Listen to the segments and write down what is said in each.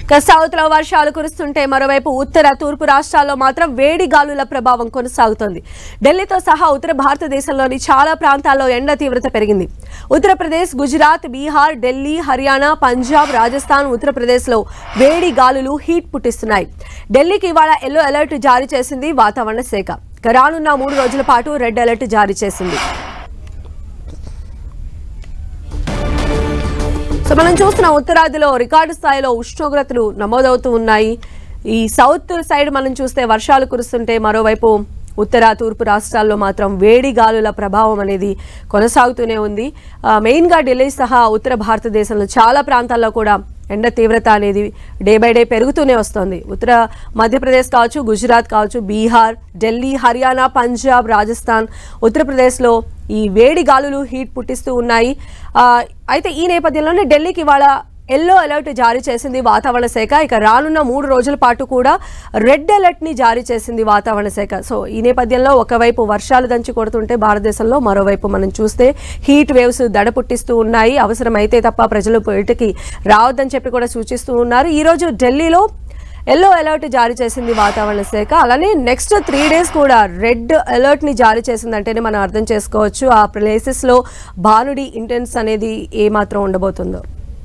ఇక సౌత్ లో వర్షాలు కురుస్తుంటే మరోవైపు ఉత్తర తూర్పు రాష్ట్రాల్లో మాత్రం వేడి గాలుల ప్రభావం కొనసాగుతోంది ఢిల్లీతో సహా ఉత్తర భారతదేశంలోని చాలా ప్రాంతాల్లో ఎండ తీవ్రత పెరిగింది ఉత్తరప్రదేశ్ గుజరాత్ బీహార్ ఢిల్లీ హర్యానా పంజాబ్ రాజస్థాన్ ఉత్తరప్రదేశ్లో వేడి గాలులు హీట్ పుట్టిస్తున్నాయి ఢిల్లీకి ఇవాళ ఎల్లో అలర్ట్ జారీ చేసింది వాతావరణ శాఖ ఇక రానున్న మూడు రోజుల పాటు రెడ్ అలర్ట్ జారీ చేసింది సో మనం చూస్తున్న ఉత్తరాదిలో రికార్డు స్థాయిలో ఉష్ణోగ్రతలు నమోదవుతూ ఉన్నాయి ఈ సౌత్ సైడ్ మనం చూస్తే వర్షాలు కురుస్తుంటే మరోవైపు ఉత్తర తూర్పు రాష్ట్రాల్లో మాత్రం వేడి గాలుల ప్రభావం అనేది కొనసాగుతూనే ఉంది ఆ, మెయిన్గా ఢిల్లీ సహా ఉత్తర భారతదేశంలో చాలా ప్రాంతాల్లో కూడా ఎండ తీవ్రత అనేది డే బై డే పెరుగుతూనే వస్తుంది ఉత్తర మధ్యప్రదేశ్ కావచ్చు గుజరాత్ కావచ్చు బీహార్ ఢిల్లీ హర్యానా పంజాబ్ రాజస్థాన్ ఉత్తరప్రదేశ్లో ఈ వేడి గాలులు హీట్ పుట్టిస్తూ ఉన్నాయి ఆ, అయితే ఈ నేపథ్యంలోనే ఢిల్లీకి ఇవాళ ఎల్లో అలర్ట్ జారీ చేసింది వాతావరణ శాఖ ఇక రానున్న మూడు రోజుల పాటు కూడా రెడ్ అలర్ట్ ని జారీ చేసింది వాతావరణ శాఖ సో ఈ నేపథ్యంలో ఒకవైపు వర్షాలు దంచి కొడుతుంటే భారతదేశంలో మరోవైపు మనం చూస్తే హీట్ వేవ్స్ దడ పుట్టిస్తూ ఉన్నాయి అవసరమైతే తప్ప ప్రజలు బయటికి రావద్దని చెప్పి కూడా సూచిస్తూ ఉన్నారు ఈ రోజు ఢిల్లీలో ఎల్లో అలర్ట్ జారీ చేసింది వాతావరణ శాఖ అలానే నెక్స్ట్ త్రీ డేస్ కూడా రెడ్ అలర్ట్ ని జారీ చేసిందంటేనే మనం అర్థం చేసుకోవచ్చు ఆ ప్లేసెస్ లో భానుడి ఇంటెన్స్ అనేది ఏ మాత్రం ఉండబోతుందో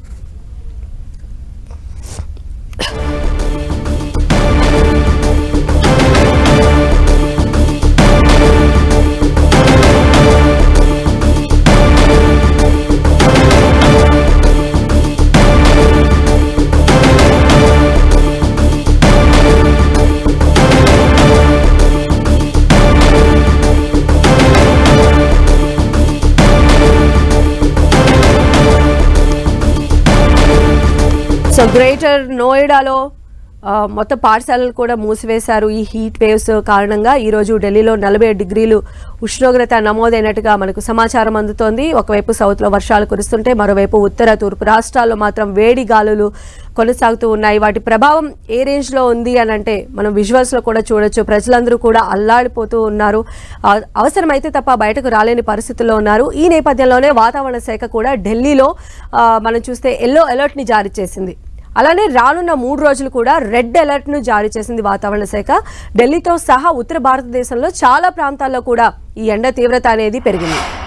సో గ్రేటర్ నోయిడాలో ఆ, మొత్తం పాఠశాలలు కూడా మూసివేశారు ఈ హీట్ వేవ్స్ కారణంగా ఈరోజు ఢిల్లీలో నలభై డిగ్రీలు ఉష్ణోగ్రత నమోదైనట్టుగా మనకు సమాచారం అందుతోంది ఒకవైపు సౌత్లో వర్షాలు కురుస్తుంటే మరోవైపు ఉత్తర తూర్పు రాష్ట్రాల్లో మాత్రం వేడి గాలులు కొనసాగుతూ ఉన్నాయి వాటి ప్రభావం ఏ రేంజ్లో ఉంది అని అంటే మనం విజువల్స్లో కూడా చూడొచ్చు ప్రజలందరూ కూడా అల్లాడిపోతూ ఉన్నారు ఆ, అవసరమైతే తప్ప బయటకు రాలేని పరిస్థితుల్లో ఉన్నారు ఈ నేపథ్యంలోనే వాతావరణ శాఖ కూడా ఢిల్లీలో ఆ, మనం చూస్తే ఎల్లో అలర్ట్ని జారీ చేసింది అలానే రానున్న మూడు రోజులు కూడా రెడ్ అలర్ట్ ను జారీ చేసింది వాతావరణ శాఖ ఢిల్లీతో సహా ఉత్తర భారతదేశంలో చాలా ప్రాంతాల్లో కూడా ఈ ఎండ తీవ్రత అనేది పెరిగింది